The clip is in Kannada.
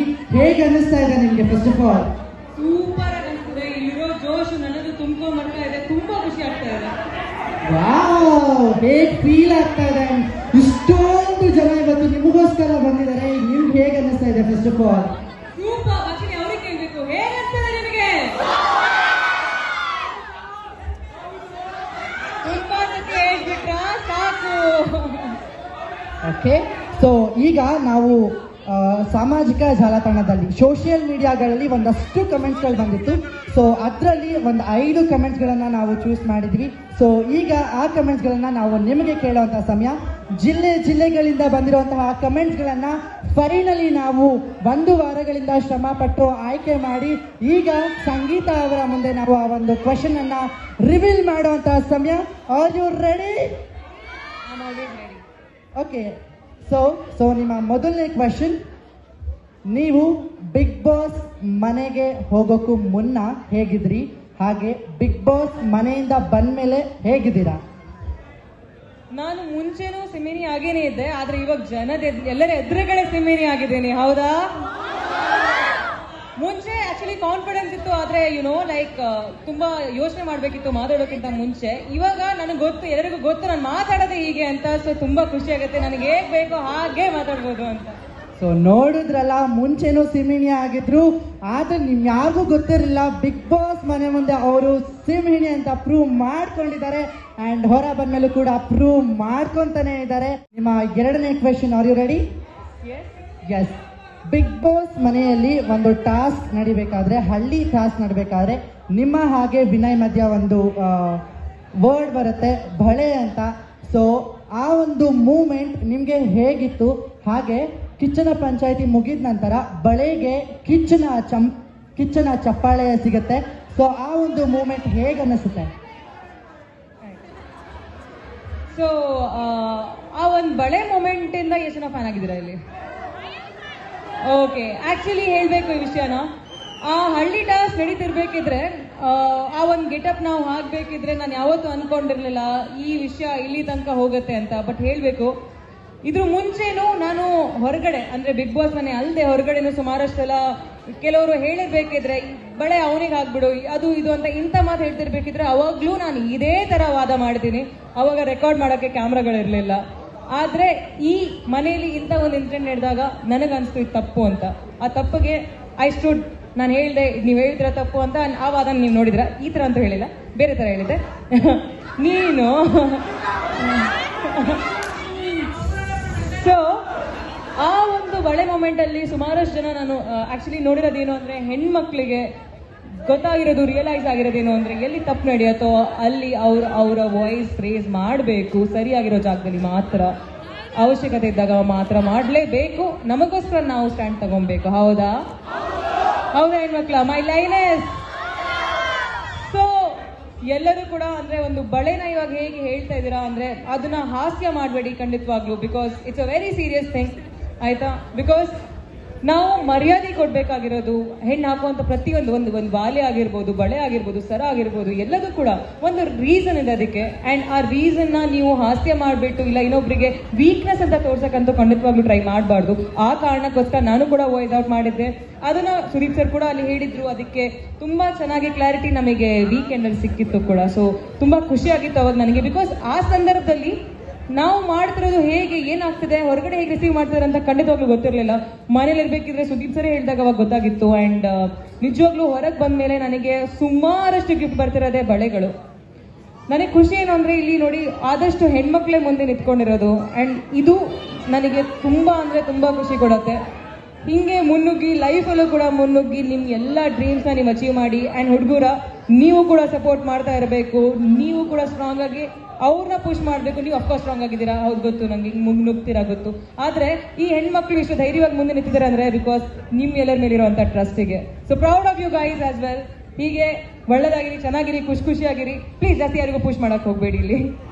ಹೇಗೆ ಅನ್ನಿಸ್ತಾ ಇದೆ ನಿಮ್ಗೆ ಫಸ್ಟ್ ಆಫ್ ಆಲ್ ಸೂಪರ್ ಆಗಿ ಅನಿಸ್ತದೆ ಇಲ್ಲಿರೋ ಜೋಶ್ ನನ್ನದು ತುಂಬ್ಕೊಂಡ್ ಬರ್ತಾ ಇದೆ ತುಂಬಾ ಖುಷಿ ಆಗ್ತಾ ಇದೆ ವಾವ್ ಹೇಗ್ ಫೀಲ್ ಆಗ್ತಾ ಇದೆ ಇಷ್ಟೊಂದು ಜನ ಇವತ್ತು ನಿಮಗೋಸ್ಕರ ಬಂದಿದ್ದಾರೆ ನಿಮ್ಗೆ ಹೇಗೆ ಅನ್ನಿಸ್ತಾ ಇದೆ first of all super actually ಅವ್ರಿಗೆ ಕೇಳ್ಬೇಕು ಹೇಗೆ ಅನ್ಸ್ತದೆ ನಿಮಗೆ ತುಂಬಾ ಸತಿ ಹೇಳ್ಬಿಟ್ರಾ ಸಾಕು ಓಕೆ ಸೊ ಈಗ ನಾವು ಆ, ಸಾಮಾಜಿಕ ಜಾಲತಾಣದಲ್ಲಿ ಸೋಷಿಯಲ್ ಮೀಡಿಯಾಗಳಲ್ಲಿ ಒಂದಷ್ಟು ಕಮೆಂಟ್ಸ್ಗಳು ಬಂದಿತ್ತು ಸೊ ಅದರಲ್ಲಿ ಒಂದು ಐದು ಕಮೆಂಟ್ಸ್ಗಳನ್ನು ನಾವು ಚೂಸ್ ಮಾಡಿದ್ವಿ ಸೊ ಈಗ ಆ ಕಮೆಂಟ್ಸ್ಗಳನ್ನು ನಾವು ನಿಮಗೆ ಕೇಳುವಂಥ ಸಮಯ ಜಿಲ್ಲೆ ಜಿಲ್ಲೆಗಳಿಂದ ಬಂದಿರುವಂತಹ ಕಮೆಂಟ್ಸ್ಗಳನ್ನು ಫೈನಲಿ ನಾವು ಒಂದು ವಾರಗಳಿಂದ ಶ್ರಮ ಪಟ್ಟು ಆಯ್ಕೆ ಮಾಡಿ ಈಗ ಸಂಗೀತ ಅವರ ಮುಂದೆ ನಾವು ಆ ಒಂದು ಕ್ವಶನ್ ಅನ್ನ ರಿವೀಲ್ ಮಾಡುವಂತಹ ಸಮಯ are you ready I'm always ready. Okay so so ನಿಮ್ಮ ಮೊದಲನೇ ಕ್ವಶನ್ ನೀವು ಬಿಗ್ ಬಾಸ್ ಮನೆಗೆ ಹೋಗೋಕ್ಕೂ ಮುನ್ನ ಹೇಗಿದ್ರಿ ಹಾಗೆ ಬಿಗ್ ಬಾಸ್ ಮನೆಯಿಂದ ಬಂದ್ಮೇಲೆ ಹೇಗಿದ್ದೀರಾ ನಾನು ಮುಂಚೆನೂ ಸಿಮಿನಿ ಆಗೇನೆ ಇದ್ದೆ ಆದ್ರೆ ಇವಾಗ ಜನದ ಎದ್- ಎಲ್ಲರ ಎದುರುಗಡೆ ಸಿಮಿನಿ ಆಗಿದ್ದೀನಿ ಹೌದಾ ಮುಂಚೆ ಆಕ್ಚುಲಿ ಕಾನ್ಫಿಡೆನ್ಸ್ ಇತ್ತು ಆದ್ರೆ ನೋ ಲೈಕ್ ತುಂಬಾ ಯೋಚನೆ ಮಾಡ್ಬೇಕಿತ್ತು ಮಾತಾಡೋಕ್ಕಿಂತ ಮುಂಚೆ ಇವಾಗ ನನಗೆ ಗೊತ್ತು ಎಲ್ಲರಿಗೂ ಗೊತ್ತು ನಾನು ಮಾತಾಡೋದೇ ಹೀಗೆ ಅಂತ ಸೊ ತುಂಬಾ ಖುಷಿ ಆಗುತ್ತೆ ನನಗೆ ಹೇಗ್ ಬೇಕೋ ಹಾಗೆ ಮಾತಾಡ್ಬೋದು ಅಂತ ಸೊ ನೋಡಿದ್ರಲ್ಲ ಮುಂಚೆನೂ ಸಿಮಿಣಿ ಆಗಿದ್ರು ಆದ್ರೆ ನಿಮ್ ಯಾರಿಗೂ ಗೊತ್ತಿರಲಿಲ್ಲ ಬಿಗ್ ಬಾಸ್ ಮನೆ ಮುಂದೆ ಅವರು ಸಿಮಿಣಿ ಅಂತ ಪ್ರೂವ್ ಮಾಡ್ಕೊಂಡಿದ್ದಾರೆ ಅಂಡ್ ಹೊರ ಬಂದ್ಮೇಲೂ ಕೂಡ ಪ್ರೂವ್ ಮಾಡ್ಕೊಂತಾನೆ ಇದ್ದಾರೆ ನಿಮ್ಮ ಎರಡನೇ question are you ready yes Bigg Boss ಮನೆಯಲ್ಲಿ ಒಂದು ಟಾಸ್ಕ್ ನಡಿಬೇಕಾದ್ರೆ ಹಳ್ಳಿ ಟಾಸ್ಕ್ ನಡಿಬೇಕಾದ್ರೆ ನಿಮ್ಮ ಹಾಗೆ ವಿನಯ್ ಮಧ್ಯ ಒಂದು ವರ್ಡ್ ಬರುತ್ತೆ ಬಳೆ ಅಂತ ಸೊ ಆ ಒಂದು ಮೂಮೆಂಟ್ ನಿಮಗೆ ಹೇಗಿತ್ತು ಹಾಗೆ ಕಿಚ್ಚನ ಪಂಚಾಯತಿ ಮುಗಿದ ನಂತರ ಬಳೆಗೆ ಕಿಚ್ಚನ ಚಂ ಕಿಚ್ಚನ ಚಪ್ಪಾಳೆ ಸಿಗುತ್ತೆ ಸೊ ಆ ಒಂದು ಮೂಮೆಂಟ್ ಹೇಗೆ ಅನ್ನಿಸುತ್ತೆ ಸೊ ಆ ಒಂದು ಬಳೆ ಮೊಮೆಂಟ್ ಇಂದ ಎಷ್ಟು ಜನ ಫ್ಯಾನ್ ಆಗಿದ್ದೀರಾ ಇಲ್ಲಿ ಓಕೆ ಆಕ್ಚುಲಿ ಹೇಳ್ಬೇಕು ಈ ವಿಷಯನ ಆ ಹಳ್ಳಿ ಟಾಸ್ಕ್ ನಡೀತಿರ್ಬೇಕಿದ್ರೆ ಆ, ಆ ಒಂದು ಗೆಟಪ್ ನಾವು ಹಾಕ್ಬೇಕಿದ್ರೆ ನಾನು ಯಾವತ್ತೂ ಅನ್ಕೊಂಡಿರ್ಲಿಲ್ಲ ಈ ವಿಷಯ ಇಲ್ಲಿ ತನಕ ಹೋಗುತ್ತೆ ಅಂತ ಬಟ್ ಹೇಳ್ಬೇಕು ಇದ್ರ ಮುಂಚೆನೂ ನಾನು ಹೊರಗಡೆ ಅಂದ್ರೆ ಬಿಗ್ ಬಾಸ್ ಮನೆ ಅಲ್ಲದೆ ಹೊರಗಡೆನೂ ಸುಮಾರಷ್ಟೆಲ್ಲ ಕೆಲವರು ಹೇಳಿರ್ಬೇಕಿದ್ರೆ ಈ ಬಳೆ ಅವನಿಗೆ ಹಾಕ್ಬಿಡು ಅದು ಇದು ಅಂತ ಇಂಥ ಮಾತು ಹೇಳ್ತಿರ್ಬೇಕಿದ್ರೆ ಅವಾಗ್ಲೂ ನಾನು ಇದೇ ತರ ವಾದ ಮಾಡ್ತೀನಿ ಅವಾಗ ರೆಕಾರ್ಡ್ ಮಾಡೋಕ್ಕೆ ಕ್ಯಾಮ್ರಾಗಳಿರ್ಲಿಲ್ಲ ಆದ್ರೆ ಈ ಮನೆಯಲ್ಲಿ ಇಂಥ ಒಂದು ಇನ್ಸಿಡೆಂಟ್ ನಡೆದಾಗ ನನಗನ್ಸ್ತು ಇದು ತಪ್ಪು ಅಂತ ಆ ತಪ್ಪಿಗೆ ಐ ಸ್ಟುಡ್ ನಾನು ಹೇಳ್ದೆ ನೀವು ಹೇಳಿದ್ರ ತಪ್ಪು ಅಂತ ಆ ವಾದ ನೀವು ನೋಡಿದ್ರ ಈ ತರ ಅಂತ ಹೇಳಿಲ್ಲ ಬೇರೆ ತರ ಹೇಳಿದ್ದೆ ನೀನು ಸೊ ಆ ಒಂದು ಬಳೆ ಮೊಮೆಂಟ್ ಅಲ್ಲಿ ಸುಮಾರಷ್ಟು ಜನ ನಾನು ಆಕ್ಚುಲಿ ನೋಡಿರೋದೇನು ಅಂದ್ರೆ ಹೆಣ್ಮಕ್ಳಿಗೆ ಗೊತ್ತಾಗಿರೋದು ರಿಯಲೈಸ್ ಆಗಿರೋದೇನು ಅಂದ್ರೆ ಎಲ್ಲಿ ತಪ್ಪು ನಡೆಯುತ್ತೋ ಅಲ್ಲಿ ಅವ್ರ ಅವರ ವಾಯ್ಸ್ ರೇಸ್ ಮಾಡಬೇಕು ಸರಿಯಾಗಿರೋ ಜಾಗದಲ್ಲಿ ಮಾತ್ರ ಅವಶ್ಯಕತೆ ಇದ್ದಾಗ ಮಾತ್ರ ಮಾಡಲೇಬೇಕು ನಮಗೋಸ್ಕರ ನಾವು ಸ್ಟ್ಯಾಂಡ್ ತಗೊಬೇಕು ಹೌದಾ ಹೌದಾ ಹೆಣ್ಮಕ್ಳ ಮೈ ಲೈನೆಸ್ ಸೊ ಎಲ್ಲರೂ ಕೂಡ ಅಂದ್ರೆ ಒಂದು ಬಳೆನ ಇವಾಗ ಹೇಗೆ ಹೇಳ್ತಾ ಇದ್ದೀರಾ ಅಂದ್ರೆ ಅದನ್ನ ಹಾಸ್ಯ ಮಾಡಬೇಡಿ ಖಂಡಿತವಾಗ್ಲೂ because it's a very serious thing ಆಯ್ತಾ ಬಿಕಾಸ್ ನಾವು ಮರ್ಯಾದೆ ಕೊಡ್ಬೇಕಾಗಿರೋದು ಹೆಣ್ಣು ಹಾಕುವಂತ ಪ್ರತಿಯೊಂದು ಒಂದು ಒಂದು ಬಾಲ್ಯ ಆಗಿರ್ಬೋದು ಬಳೆ ಆಗಿರ್ಬೋದು ಸರ ಆಗಿರ್ಬೋದು ಎಲ್ಲದೂ ಕೂಡ ಒಂದು ರೀಸನ್ ಇದೆ ಅದಕ್ಕೆ ಅಂಡ್ ಆ ರೀಸನ್ ನ ನೀವು ಹಾಸ್ಯ ಮಾಡ್ಬಿಟ್ಟು ಇಲ್ಲ ಇನ್ನೊಬ್ರಿಗೆ ವೀಕ್ನೆಸ್ ಅಂತ ತೋರ್ಸಕ್ಕಂತೂ ಖಂಡಿತವಾಗ್ಲೂ ಟ್ರೈ ಮಾಡಬಾರ್ದು ಆ ಕಾರಣಕ್ಕೋಸ್ಕರ ನಾನು ಕೂಡ ವಾಯ್ಸ್ ಔಟ್ ಮಾಡಿದ್ದೆ ಅದನ್ನ ಸುದೀಪ್ ಸರ್ ಕೂಡ ಅಲ್ಲಿ ಹೇಳಿದ್ರು ಅದಕ್ಕೆ ತುಂಬಾ ಚೆನ್ನಾಗಿ ಕ್ಲಾರಿಟಿ ನಮಗೆ ವೀಕೆಂಡ್ ಅಲ್ಲಿ ಸಿಕ್ಕಿತ್ತು ಕೂಡ ಸೊ ತುಂಬಾ ಖುಷಿ ಆಗಿತ್ತು ಅವಾಗ ನನಗೆ ಬಿಕಾಸ್ ಆ ಸಂದರ್ಭದಲ್ಲಿ ನಾವು ಮಾಡ್ತಿರೋದು ಹೇಗೆ ಏನಾಗ್ತಿದೆ ಹೊರಗಡೆ ಹೇಗೆ ರಿಸೀವ್ ಮಾಡ್ತಿದ್ದಾರೆ ಅಂತ ಖಂಡಿತವಾಗ್ಲೂ ಗೊತ್ತಿರಲಿಲ್ಲ ಮನೇಲಿ ಇರ್ಬೇಕಿದ್ರೆ ಸುದೀಪ್ ಸರ್ ಹೇಳಿದಾಗ ಅವಾಗ ಗೊತ್ತಾಗಿತ್ತು ಅಂಡ್ ನಿಜವಾಗ್ಲೂ ಹೊರಗೆ ಬಂದ ಮೇಲೆ ನನಗೆ ಸುಮಾರಷ್ಟು ಗಿಫ್ಟ್ ಬರ್ತಿರೋದೇ ಬಳೆಗಳು ನನಗೆ ಖುಷಿ ಏನು ಅಂದ್ರೆ ಇಲ್ಲಿ ನೋಡಿ ಆದಷ್ಟು ಹೆಣ್ಮಕ್ಳೇ ಮುಂದೆ ನಿಂತ್ಕೊಂಡಿರೋದು ಅಂಡ್ ಇದು ನನಗೆ ತುಂಬಾ ಅಂದ್ರೆ ತುಂಬಾ ಖುಷಿ ಕೊಡುತ್ತೆ ಹಿಂಗೆ ಮುನ್ನುಗ್ಗಿ ಲೈಫಲ್ಲೂ ಕೂಡ ಮುನ್ನುಗ್ಗಿ ನಿಮ್ ಎಲ್ಲ ಡ್ರೀಮ್ಸ್ನ ನೀವು ಅಚೀವ್ ಮಾಡಿ ಅಂಡ್ ಹುಡುಗರ ನೀವು ಕೂಡ ಸಪೋರ್ಟ್ ಮಾಡ್ತಾ ಇರಬೇಕು ನೀವು ಕೂಡ ಸ್ಟ್ರಾಂಗ್ ಆಗಿ ಅವ್ರನ್ನ ಪುಷ್ ಮಾಡಬೇಕು ನೀವು ಅಫ್ಕೋರ್ಸ್ ಸ್ಟ್ರಾಂಗ್ ಆಗಿದ್ದೀರಾ ಹೌದು ಗೊತ್ತು ನಂಗೆ ಹಿಂಗೆ ಮುನ್ನುಗ್ತೀರಾ ಗೊತ್ತು ಆದ್ರೆ ಈ ಹೆಣ್ಮಕ್ಳು ಇಷ್ಟು ಧೈರ್ಯವಾಗಿ ಮುಂದೆ ನಿಂತಿದ್ದಾರೆ ಅಂದ್ರೆ ಬಿಕಾಸ್ ನಿಮ್ ಎಲ್ಲರ ಮೇಲಿರುವಂತ ಟ್ರಸ್ಟಿಗೆ so proud of you guys as well ಹೀಗೆ ಒಳ್ಳೆದಾಗಿರಿ ಚೆನ್ನಾಗಿರಿ ಖುಷಿ ಖುಷಿಯಾಗಿರಿ ಪ್ಲೀಸ್ ಜಾಸ್ತಿ ಯಾರಿಗೂ ಪುಷ್ ಮಾಡಕ್ ಹೋಗ್ಬೇಡಿ ಇಲ್ಲಿ